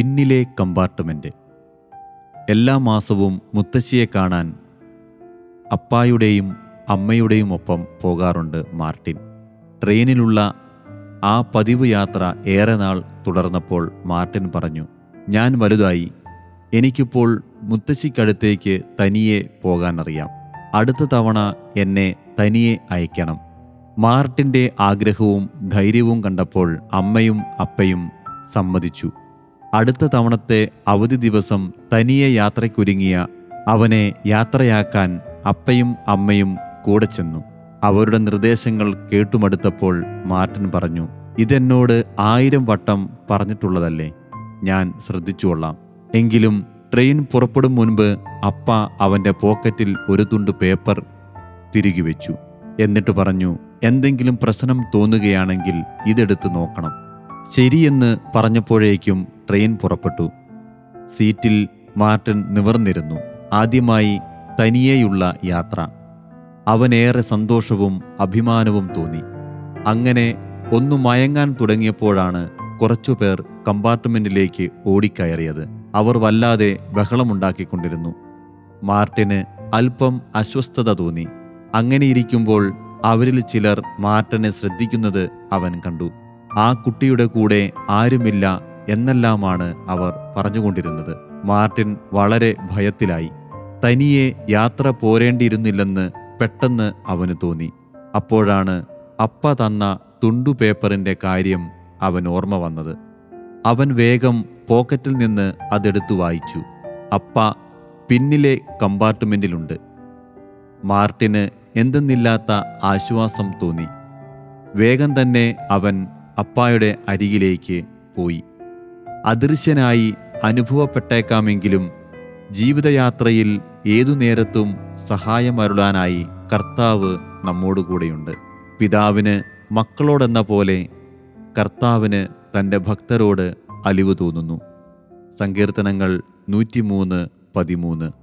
പിന്നിലെ കമ്പാർട്ട്മെന്റ് എല്ലാ മാസവും മുത്തശ്ശിയെ കാണാൻ അപ്പായുടെയും അമ്മയുടെയും ഒപ്പം പോകാറുണ്ട് മാർട്ടിൻ ട്രെയിനിലുള്ള ആ പതിവ് യാത്ര ഏറെ നാൾ തുടർന്നപ്പോൾ മാർട്ടിൻ പറഞ്ഞു ഞാൻ വലുതായി എനിക്കിപ്പോൾ മുത്തശ്ശിക്കടുത്തേക്ക് തനിയെ പോകാനറിയാം അടുത്ത തവണ എന്നെ തനിയെ അയക്കണം മാർട്ടിൻ്റെ ആഗ്രഹവും ധൈര്യവും കണ്ടപ്പോൾ അമ്മയും അപ്പയും സമ്മതിച്ചു അടുത്ത തവണത്തെ അവധി ദിവസം തനിയെ യാത്രയ്ക്കൊരുങ്ങിയ അവനെ യാത്രയാക്കാൻ അപ്പയും അമ്മയും കൂടെ ചെന്നു അവരുടെ നിർദ്ദേശങ്ങൾ കേട്ടുമടുത്തപ്പോൾ മാർട്ടിൻ പറഞ്ഞു ഇതെന്നോട് ആയിരം വട്ടം പറഞ്ഞിട്ടുള്ളതല്ലേ ഞാൻ ശ്രദ്ധിച്ചുകൊള്ളാം എങ്കിലും ട്രെയിൻ പുറപ്പെടും മുൻപ് അപ്പ അവൻ്റെ പോക്കറ്റിൽ ഒരു തുണ്ട് പേപ്പർ തിരികെ വെച്ചു എന്നിട്ട് പറഞ്ഞു എന്തെങ്കിലും പ്രശ്നം തോന്നുകയാണെങ്കിൽ ഇതെടുത്ത് നോക്കണം ശരിയെന്ന് പറഞ്ഞപ്പോഴേക്കും ട്രെയിൻ പുറപ്പെട്ടു സീറ്റിൽ മാർട്ടിൻ നിവർന്നിരുന്നു ആദ്യമായി തനിയെയുള്ള യാത്ര അവനേറെ സന്തോഷവും അഭിമാനവും തോന്നി അങ്ങനെ ഒന്നു മയങ്ങാൻ തുടങ്ങിയപ്പോഴാണ് കുറച്ചുപേർ കമ്പാർട്ട്മെന്റിലേക്ക് ഓടിക്കയറിയത് അവർ വല്ലാതെ ബഹളമുണ്ടാക്കിക്കൊണ്ടിരുന്നു മാർട്ടിന് അല്പം അസ്വസ്ഥത തോന്നി അങ്ങനെയിരിക്കുമ്പോൾ അവരിൽ ചിലർ മാർട്ടിനെ ശ്രദ്ധിക്കുന്നത് അവൻ കണ്ടു ആ കുട്ടിയുടെ കൂടെ ആരുമില്ല എന്നെല്ലാമാണ് അവർ പറഞ്ഞുകൊണ്ടിരുന്നത് മാർട്ടിൻ വളരെ ഭയത്തിലായി തനിയെ യാത്ര പോരേണ്ടിയിരുന്നില്ലെന്ന് പെട്ടെന്ന് അവന് തോന്നി അപ്പോഴാണ് അപ്പ തന്ന തുണ്ടു പേപ്പറിന്റെ കാര്യം അവൻ ഓർമ്മ വന്നത് അവൻ വേഗം പോക്കറ്റിൽ നിന്ന് അതെടുത്തു വായിച്ചു അപ്പ പിന്നിലെ കമ്പാർട്ട്മെന്റിലുണ്ട് മാർട്ടിന് എന്തെന്നില്ലാത്ത ആശ്വാസം തോന്നി വേഗം തന്നെ അവൻ അപ്പായുടെ അരികിലേക്ക് പോയി അദൃശ്യനായി അനുഭവപ്പെട്ടേക്കാമെങ്കിലും ജീവിതയാത്രയിൽ ഏതു നേരത്തും സഹായമരുളാനായി കർത്താവ് നമ്മോടുകൂടെയുണ്ട് പിതാവിന് മക്കളോടെന്ന പോലെ കർത്താവിന് തൻ്റെ ഭക്തരോട് അലിവ് തോന്നുന്നു സങ്കീർത്തനങ്ങൾ നൂറ്റിമൂന്ന് പതിമൂന്ന്